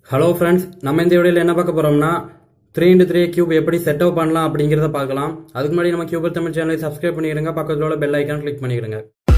hello friends நம்ம இந்த வீடியோவில் என்ன பார்க்க போறோம்னா த்ரீ இன்டு த்ரீ கியூப் எப்படி செட் அப் பண்ணலாம் அப்படிங்கிறத பார்க்கலாம் அதுக்கு முன்னாடி நம்ம கியூபர் தமிழ் சேனலை சப்ஸ்கிரைப் பண்ணிடுங்க பக்கத்தில் உள்ள பெல் ஐக்கான் கிளிக் பண்ணிடுங்க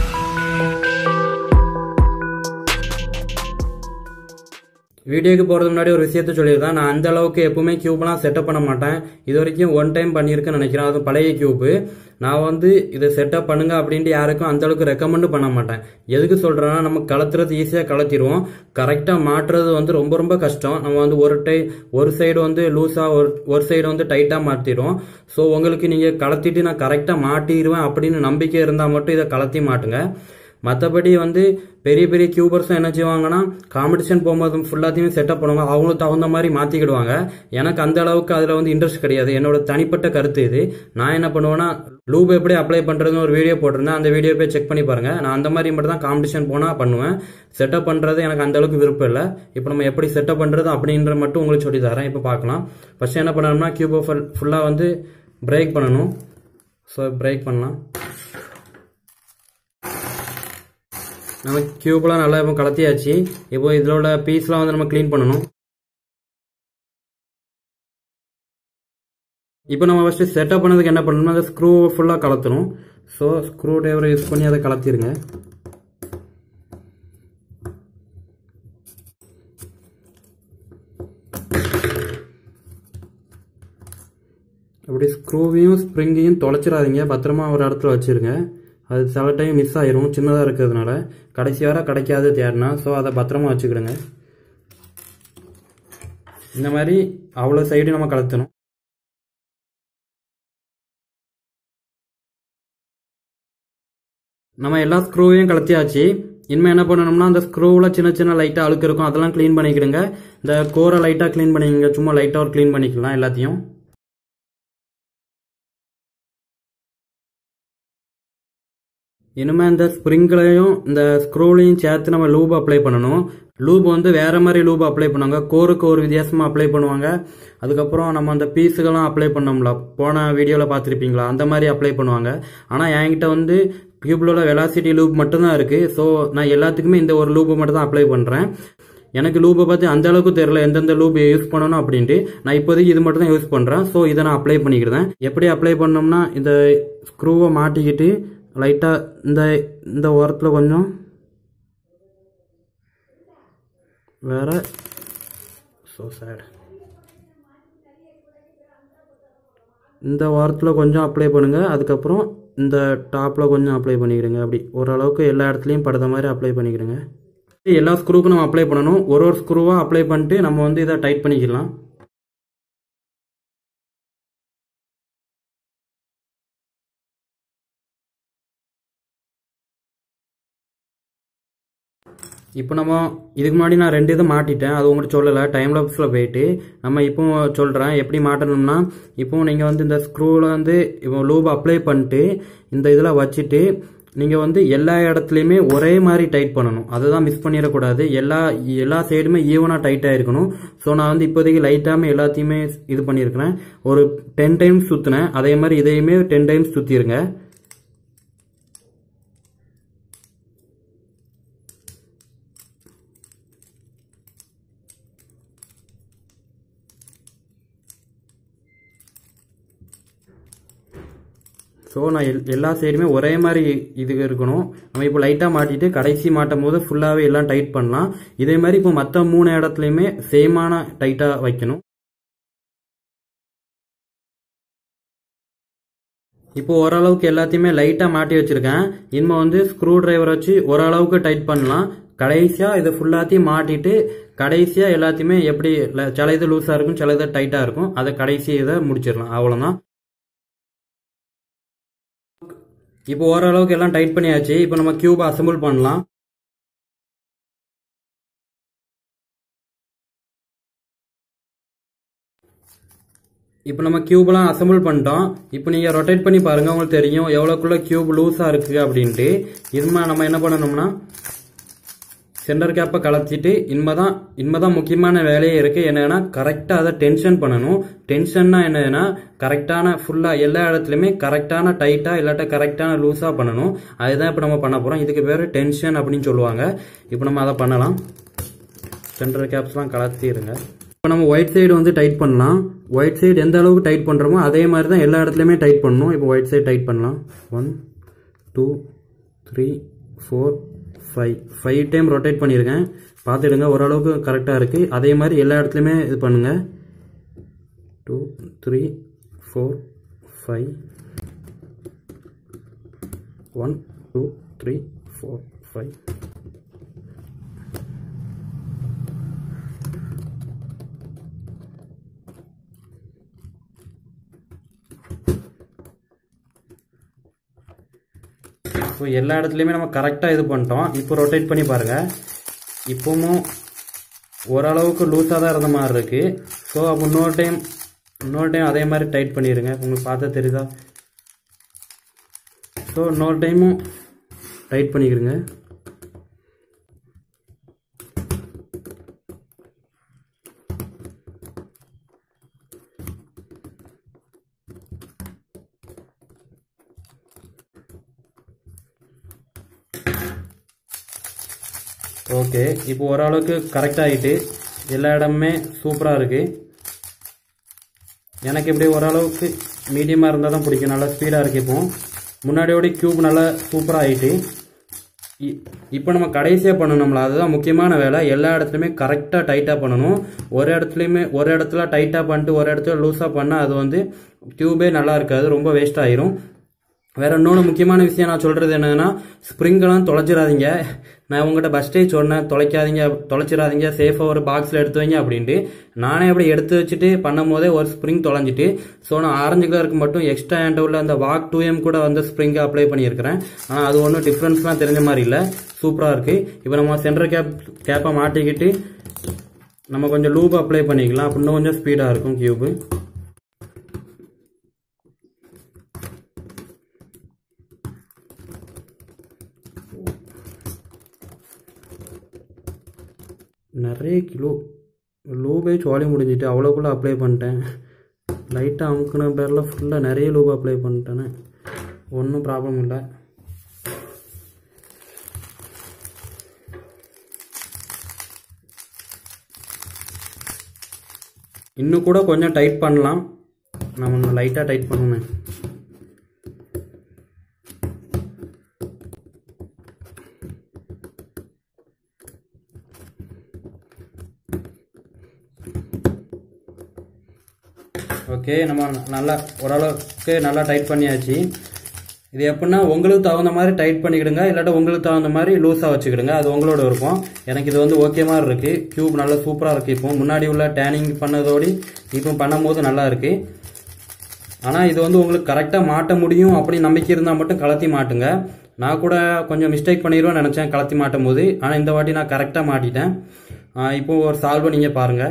வீடியோக்கு போகிறது முன்னாடி ஒரு விஷயத்த சொல்லியிருந்தேன் நான் அந்த அளவுக்கு எப்பவுமே கியூப்லாம் செட்டப் பண்ண மாட்டேன் இது வரைக்கும் ஒன் டைம் பண்ணியிருக்கேன்னு நினைக்கிறேன் அது பழைய கியூப்பு நான் வந்து இதை செட்டப் பண்ணுங்க அப்படின்ட்டு யாருக்கும் அந்த அளவுக்கு ரெக்கமெண்ட் பண்ண மாட்டேன் எதுக்கு சொல்றேன்னா நம்ம கலத்துறது ஈஸியாக கலத்திடுவோம் கரெக்டாக மாட்டுறது வந்து ரொம்ப ரொம்ப கஷ்டம் நம்ம வந்து ஒரு டை ஒரு சைடு வந்து லூஸாக ஒரு ஒரு சைடு வந்து டைட்டாக மாற்றிடுவோம் ஸோ உங்களுக்கு நீங்கள் கலத்திட்டு நான் கரெக்டாக மாட்டிடுவேன் அப்படின்னு நம்பிக்கை இருந்தால் மட்டும் இதை கலத்தி மாட்டுங்க மற்றபடி வந்து பெரிய பெரிய கியூபர்ஸும் என்ன செய்வாங்கன்னா காம்படிஷன் போகும்போது ஃபுல்லாத்தையும் செட்டப் பண்ணுவாங்க அவங்களுக்கு தகுந்த மாதிரி மாற்றிக்கிடுவாங்க எனக்கு அந்த அளவுக்கு அதில் வந்து இன்ட்ரெஸ்ட் கிடையாது என்னோட தனிப்பட்ட கருத்து இது நான் என்ன பண்ணுவேன்னா லூப் எப்படி அப்ளை பண்ணுறதுன்னு ஒரு வீடியோ போட்டிருந்தேன் அந்த வீடியோ போய் செக் பண்ணி பாருங்க நான் அந்த மாதிரி மட்டும் தான் காம்படிஷன் போனால் பண்ணுவேன் செட்டப் பண்ணுறது எனக்கு அந்த அளவுக்கு விருப்பம் இல்லை இப்போ நம்ம எப்படி செட்டப் பண்ணுறது அப்படின்ற மட்டும் உங்களுக்கு சொல்லி தரேன் இப்போ பார்க்கலாம் ஃபர்ஸ்ட் என்ன பண்ணணும்னா கியூபை ஃபுல் ஃபுல்லாக வந்து பிரேக் பண்ணணும் ஸோ பிரேக் பண்ணலாம் நம்ம கியூப்லாம் நல்லா இப்போ கலத்தியாச்சு இப்போ இதில் உள்ள பீஸ்லாம் வந்து நம்ம க்ளீன் பண்ணணும் இப்போ நம்ம ஃபஸ்ட்டு செட்டப் பண்ணதுக்கு என்ன பண்ணணும்னா அந்த ஸ்க்ரூ ஃபுல்லாக கலத்தணும் ஸோ ஸ்க்ரூ டிரைவரை யூஸ் பண்ணி அதை கலத்திடுங்க அப்படி ஸ்க்ரூவையும் ஸ்ப்ரிங்கையும் தொலைச்சிடாதீங்க பத்திரமா ஒரு இடத்துல வச்சுருங்க அது சில டைம் மிஸ் ஆயிரும் சின்னதாக இருக்கிறதுனால கடைசி வர கிடைக்காது தேடினா ஸோ அதை பத்திரமா வச்சுக்கிடுங்க இந்த மாதிரி அவ்வளோ சைடு நம்ம கலத்தணும் நம்ம எல்லா ஸ்க்ரூவையும் கலத்தியாச்சு இனிமேல் என்ன பண்ணணும்னா அந்த ஸ்க்ரூவில் சின்ன சின்ன லைட்டாக அழுக்கு இருக்கும் அதெல்லாம் க்ளீன் பண்ணிக்கிடுங்க இந்த கோரை லைட்டாக க்ளீன் பண்ணிக்கங்க சும்மா லைட்டாக ஒரு க்ளீன் பண்ணிக்கலாம் எல்லாத்தையும் இனிமேல் இந்த ஸ்ப்ரிங்லையும் இந்த ஸ்க்ரூலையும் சேர்த்து நம்ம லூப் அப்ளை பண்ணணும் லூப் வந்து வேற மாதிரி லூப் அப்ளை பண்ணுவாங்க கோருக்கு ஒரு வித்தியாசமாக அப்ளை பண்ணுவாங்க அதுக்கப்புறம் நம்ம அந்த பீஸுகள்லாம் அப்ளை பண்ணோம்ல போன வீடியோவில் பார்த்துருப்பீங்களா அந்த மாதிரி அப்ளை பண்ணுவாங்க ஆனால் என்கிட்ட வந்து கியூப்லோட வெலாசிட்டி லூப் மட்டும்தான் இருக்குது ஸோ நான் எல்லாத்துக்குமே இந்த ஒரு லூப்பை மட்டும் தான் அப்ளை பண்ணுறேன் எனக்கு லூப்பை பார்த்து அந்த அளவுக்கு தெரியல எந்தெந்த லூப் யூஸ் பண்ணணும் அப்படின்ட்டு நான் இப்போதைக்கு இது மட்டும் தான் யூஸ் பண்ணுறேன் ஸோ இதை நான் அப்ளை பண்ணிக்கிறேன் எப்படி அப்ளை பண்ணோம்னா இந்த ஸ்க்ரூவை மாட்டிக்கிட்டு லைட்டாக இந்த இந்த ஓரத்தில் கொஞ்சம் வேற ஸோ சேட் இந்த வாரத்தில் கொஞ்சம் அப்ளை பண்ணுங்கள் அதுக்கப்புறம் இந்த டாப்பில் கொஞ்சம் அப்ளை பண்ணிக்கிறேங்க அப்படி ஓரளவுக்கு எல்லா இடத்துலையும் படுற மாதிரி அப்ளை பண்ணிக்கிறேங்க எல்லா ஸ்க்ரூவுக்கும் நம்ம அப்ளை பண்ணணும் ஒரு ஒரு ஸ்க்ரூவாக அப்ளை பண்ணிட்டு நம்ம வந்து இதை டைட் பண்ணிக்கலாம் இப்போ நம்ம இதுக்கு முன்னாடி நான் ரெண்டு இதை மாட்டிட்டேன் அது உங்கள்கிட்ட சொல்லலை டைம் லாப்ஸில் போயிட்டு நம்ம இப்போ சொல்கிறேன் எப்படி மாட்டணும்னா இப்போ நீங்கள் வந்து இந்த ஸ்க்ரூவில் வந்து இப்போ லூப் அப்ளை பண்ணிட்டு இந்த இதில் வச்சுட்டு நீங்கள் வந்து எல்லா இடத்துலையுமே ஒரே மாதிரி டைட் பண்ணணும் அதை தான் மிஸ் பண்ணிடக்கூடாது எல்லா எல்லா சைடுமே ஈவனாக டைட்டாக இருக்கணும் ஸோ நான் வந்து இப்போதைக்கு லைட்டாமே எல்லாத்தையுமே இது பண்ணியிருக்கிறேன் ஒரு டென் டைம்ஸ் சுற்றினேன் அதே மாதிரி இதையுமே டென் டைம்ஸ் சுற்றிருங்க ஸோ நான் எல் எல்லா சைடுமே ஒரே மாதிரி இது இருக்கணும் நம்ம இப்போ லைட்டாக மாட்டிட்டு கடைசி மாட்டும் போது ஃபுல்லாகவே எல்லாம் டைட் பண்ணலாம் இதே மாதிரி இப்போ மற்ற மூணு இடத்துலையுமே சேமான டைட்டாக வைக்கணும் இப்போ ஓரளவுக்கு எல்லாத்தையுமே லைட்டாக மாட்டி வச்சிருக்கேன் இனிமே வந்து ஸ்க்ரூ டிரைவர் வச்சு ஓரளவுக்கு டைட் பண்ணலாம் கடைசியாக இதை ஃபுல்லாத்தையும் மாட்டிட்டு கடைசியாக எல்லாத்தையுமே எப்படி சில இது லூஸாக இருக்கும் சில இது டைட்டாக இருக்கும் அதை கடைசி இதை முடிச்சிடலாம் அவ்வளோதான் இப்போ ஓரளவுக்கு எல்லாம் டைட் பண்ணியாச்சு இப்போ நம்ம கியூப் அசம்பிள் பண்ணலாம் இப்போ நம்ம கியூப்லாம் அசம்பிள் பண்ணிட்டோம் இப்போ நீங்கள் ரொட்டேட் பண்ணி பாருங்க உங்களுக்கு தெரியும் எவ்வளோக்குள்ள கியூப் லூஸாக இருக்குது அப்படின்ட்டு இதுமா நம்ம என்ன பண்ணணும்னா சென்டர் கேப்பை கலத்திட்டு இனிமேதான் இனிமேதான் முக்கியமான வேலையே இருக்கு என்னன்னா கரெக்டாக அதை டென்ஷன் பண்ணணும் டென்ஷன்னா என்னன்னா கரெக்டான ஃபுல்லாக எல்லா இடத்துலையுமே கரெக்டான டைட்டாக இல்லாட்ட கரெக்டான லூஸாக பண்ணணும் அதுதான் இப்போ நம்ம பண்ண போகிறோம் இதுக்கு பேர் டென்ஷன் அப்படின்னு சொல்லுவாங்க இப்போ நம்ம அதை பண்ணலாம் சென்டர் கேப்ஸ்லாம் கலத்திடுங்க இப்போ நம்ம ஒயிட் சைடு வந்து டைட் பண்ணலாம் ஒயிட் சைடு எந்த அளவுக்கு டைட் பண்ணுறோமோ அதே மாதிரி தான் எல்லா இடத்துலையுமே டைட் பண்ணணும் இப்போ ஒயிட் சைடு டைட் பண்ணலாம் one two three four five five time rotate பண்ணியிருக்கேன் பார்த்துடுங்க ஓரளவுக்கு கரெக்டாக இருக்குது அதே மாதிரி எல்லா இடத்துலையுமே இது பண்ணுங்கள் two three four five one two three four five இப்போ எல்லா இடத்துலையுமே நம்ம கரெக்டாக இது பண்ணிட்டோம் இப்போ ரொட்டேட் பண்ணி பாருங்கள் இப்போவும் ஓரளவுக்கு லூஸாக தான் இருந்த மாதிரி இருக்குது ஸோ அப்போ இன்னொரு டைம் இன்னொரு டைம் அதே மாதிரி டைட் பண்ணிடுங்க உங்களுக்கு பார்த்தா தெரியுதா ஸோ இன்னொரு டைமும் டைட் பண்ணிக்கிறங்க ஓகே இப்போ ஓரளவுக்கு கரெக்டாக ஆகிட்டு எல்லா இடமுமே சூப்பராக இருக்குது எனக்கு இப்படி ஓரளவுக்கு மீடியமாக இருந்தால் தான் பிடிக்கும் நல்லா ஸ்பீடாக இருக்கு இப்போ முன்னாடியோட க்யூப் நல்லா சூப்பராக ஆகிட்டு இப்போ நம்ம கடைசியாக பண்ணணும்ல அதுதான் முக்கியமான வேலை எல்லா இடத்துலையுமே கரெக்டாக டைட்டாக பண்ணணும் ஒரு இடத்துலையுமே ஒரு இடத்துல டைட்டாக பண்ணிட்டு ஒரு இடத்துல லூஸாக பண்ணால் அது வந்து டியூபே நல்லா இருக்காது ரொம்ப வேஸ்ட் ஆயிரும் வேற இன்னொன்று முக்கியமான விஷயம் நான் சொல்றது என்னன்னா ஸ்ப்ரிங்கெல்லாம் தொலைச்சிடாதீங்க நான் உங்கள்கிட்ட பஸ்டே சொன்னேன் தொலைக்காதீங்க தொலைச்சிடாதீங்க சேஃபாக ஒரு பாக்ஸில் எடுத்து வைங்க அப்படின்ட்டு நானே அப்படி எடுத்து வச்சுட்டு பண்ணும் போதே ஒரு ஸ்ப்ரிங் தொலைஞ்சிட்டு ஸோ நான் ஆரஞ்சு கலருக்கு மட்டும் எக்ஸ்ட்ரா ஹேண்ட் உள்ள அந்த வாக் டூ எம் கூட வந்து ஸ்ப்ரிங்கை அப்ளை பண்ணியிருக்கிறேன் ஆனால் அது ஒன்றும் டிஃப்ரென்ஸ்லாம் தெரிஞ்ச மாதிரி இல்லை சூப்பராக இருக்குது இப்போ நம்ம சென்டர் கேப் கேப்பை மாட்டிக்கிட்டு நம்ம கொஞ்சம் லூப் அப்ளை பண்ணிக்கலாம் அப்போ இன்னும் கொஞ்சம் ஸ்பீடாக இருக்கும் கியூபு நிறைய கிலோ லூபே சோழி முடிஞ்சிட்டு அவ்வளோக்குள்ளே அப்ளை பண்ணிட்டேன் லைட்டாக அமுக்குன பேரில் ஃபுல்லாக நிறைய லூப் அப்ளை பண்ணிட்டேனே ஒன்றும் ப்ராப்ளம் இல்லை இன்னும் கூட கொஞ்சம் டைட் பண்ணலாம் நம்ம இன்னும் லைட்டாக டைட் பண்ணுவேன் ஓகே நம்ம நல்லா ஓரளவுக்கு நல்லா டைட் பண்ணியாச்சு இது எப்படின்னா உங்களுக்கு தகுந்த மாதிரி டைட் பண்ணிக்கிடுங்க இல்லாட்டா உங்களுக்கு தகுந்த மாதிரி லூஸாக வச்சுக்கிடுங்க அது உங்களோட இருக்கும் எனக்கு இது வந்து ஓகே மாதிரி இருக்கு கியூப் நல்லா சூப்பராக இருக்கு இப்போ முன்னாடி உள்ள டேனிங் பண்ணதோடி இப்போ பண்ணும்போது நல்லா இருக்கு ஆனால் இது வந்து உங்களுக்கு கரெக்டாக மாட்ட முடியும் அப்படி நம்பிக்கை இருந்தால் மட்டும் கலத்தி மாட்டுங்க நான் கூட கொஞ்சம் மிஸ்டேக் பண்ணிடுவேன் நினச்சேன் கலத்தி மாட்டும் போது ஆனால் இந்த வாட்டி நான் கரெக்டாக மாட்டிட்டேன் ஆ, இப்போ ஒரு சால்வை நீங்கள் பாருங்கள்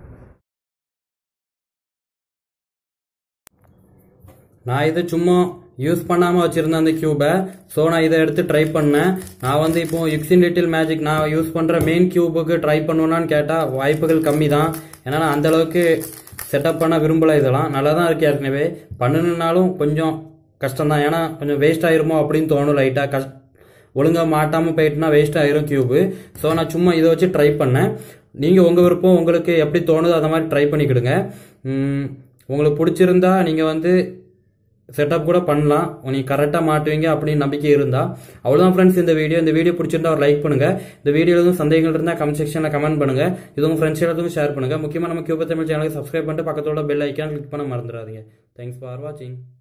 நான் இது சும்மா யூஸ் பண்ணாமல் வச்சுருந்தேன் அந்த கியூபை ஸோ நான் இதை எடுத்து ட்ரை பண்ணேன் நான் வந்து இப்போ யுக்ஸின் லிட்டில் மேஜிக் நான் யூஸ் பண்ணுற மெயின் கியூபுக்கு ட்ரை பண்ணுவேனான்னு கேட்டால் வாய்ப்புகள் கம்மி தான் ஏன்னா நான் அந்த அளவுக்கு செட்டப் பண்ண விரும்பலை இதெல்லாம் நல்லா தான் இருக்கு ஏற்கனவே பண்ணணுன்னாலும் கொஞ்சம் கஷ்டம் தான் ஏன்னா கொஞ்சம் வேஸ்ட் ஆயிருமோ அப்படின்னு தோணும் லைட்டாக கஷ் ஒழுங்காக மாட்டாமல் போயிட்டுனா வேஸ்ட் ஆயிரும் கியூபு ஸோ நான் சும்மா இதை வச்சு ட்ரை பண்ணேன் நீங்கள் உங்கள் விருப்பம் உங்களுக்கு எப்படி தோணுதோ அந்த மாதிரி ட்ரை பண்ணிக்கிடுங்க உம், உங்களுக்கு பிடிச்சிருந்தா நீங்கள் வந்து செட்டப் கூட பண்ணலாம் நீங்கள் கரெக்டாக மாட்டுவீங்க அப்படின்னு நம்பிக்கை இருந்தா அவ்வளோதான் ஃப்ரெண்ட்ஸ் இந்த வீடியோ இந்த வீடியோ பிடிச்சிருந்தா ஒரு லைக் பண்ணுங்க இந்த வீடியோல எதுவும் சந்தேகங்கள் இருந்தால் கமெண்ட் செக்ஷனில் கமெண்ட் பண்ணுங்க இது உங்கள் ஃப்ரெண்ட்ஸ் எல்லாத்துக்கும் ஷேர் பண்ணுங்க முக்கியமாக நம்ம கியூபர் தமிழ் சேனலுக்கு சப்ஸ்கிரைப் பண்ணிட்டு பக்கத்தோட பெல் ஐக்கான் கிளிக் பண்ண மறந்துடாதீங்க தேங்க்ஸ் ஃபார் வாட்சிங்